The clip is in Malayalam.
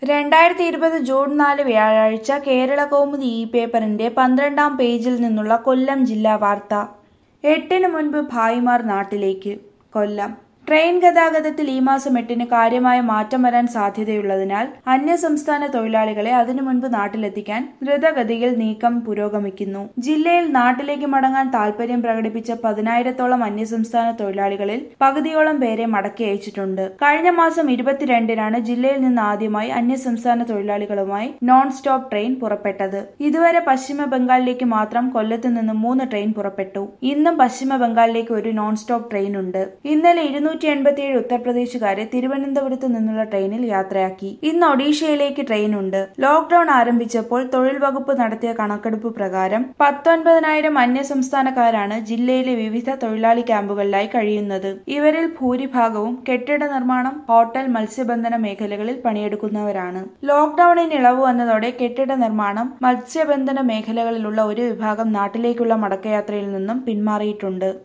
രണ്ടായിരത്തി ഇരുപത് ജൂൺ നാല് വ്യാഴാഴ്ച കേരള കൗമുദി ഇ പേപ്പറിന്റെ പന്ത്രണ്ടാം പേജിൽ നിന്നുള്ള കൊല്ലം ജില്ലാ വാർത്ത എട്ടിന് മുൻപ് ഭായിമാർ നാട്ടിലേക്ക് കൊല്ലം ട്രെയിൻ ഗതാഗതത്തിൽ ഈ മാസം എട്ടിന് കാര്യമായ മാറ്റം വരാൻ സാധ്യതയുള്ളതിനാൽ അന്യസംസ്ഥാന തൊഴിലാളികളെ അതിനു മുൻപ് നാട്ടിലെത്തിക്കാൻ ദ്രുതഗതിയിൽ നീക്കം പുരോഗമിക്കുന്നു ജില്ലയിൽ നാട്ടിലേക്ക് മടങ്ങാൻ താൽപര്യം പ്രകടിപ്പിച്ച പതിനായിരത്തോളം അന്യസംസ്ഥാന തൊഴിലാളികളിൽ പകുതിയോളം പേരെ മടക്കി അയച്ചിട്ടുണ്ട് കഴിഞ്ഞ മാസം ഇരുപത്തിരണ്ടിനാണ് ജില്ലയിൽ നിന്ന് ആദ്യമായി അന്യസംസ്ഥാന തൊഴിലാളികളുമായി നോൺ സ്റ്റോപ്പ് ട്രെയിൻ പുറപ്പെട്ടത് ഇതുവരെ പശ്ചിമ ബംഗാളിലേക്ക് മാത്രം കൊല്ലത്ത് നിന്ന് മൂന്ന് ട്രെയിൻ പുറപ്പെട്ടു ഇന്നും പശ്ചിമ ബംഗാളിലേക്ക് ഒരു നോൺ സ്റ്റോപ്പ് ട്രെയിൻ ഉണ്ട് ഇന്നലെ ഇരുന്നൂറ്റി എൺപത്തിയേഴ് ഉത്തർപ്രദേശുകാരെ തിരുവനന്തപുരത്ത് നിന്നുള്ള ട്രെയിനിൽ യാത്രയാക്കി ഇന്ന് ഒഡീഷയിലേക്ക് ട്രെയിൻ ഉണ്ട് ലോക്ഡൌൺ ആരംഭിച്ചപ്പോൾ തൊഴിൽ വകുപ്പ് നടത്തിയ കണക്കെടുപ്പ് പ്രകാരം പത്തൊൻപതിനായിരം അന്യസംസ്ഥാനക്കാരാണ് ജില്ലയിലെ വിവിധ തൊഴിലാളി ക്യാമ്പുകളിലായി കഴിയുന്നത് ഇവരിൽ ഭൂരിഭാഗവും കെട്ടിട നിർമ്മാണം ഹോട്ടൽ മത്സ്യബന്ധന മേഖലകളിൽ പണിയെടുക്കുന്നവരാണ് ലോക്ഡൌണിന് ഇളവ് വന്നതോടെ കെട്ടിട നിർമ്മാണം മത്സ്യബന്ധന മേഖലകളിലുള്ള ഒരു വിഭാഗം നാട്ടിലേക്കുള്ള മടക്കയാത്രയിൽ നിന്നും പിന്മാറിയിട്ടുണ്ട്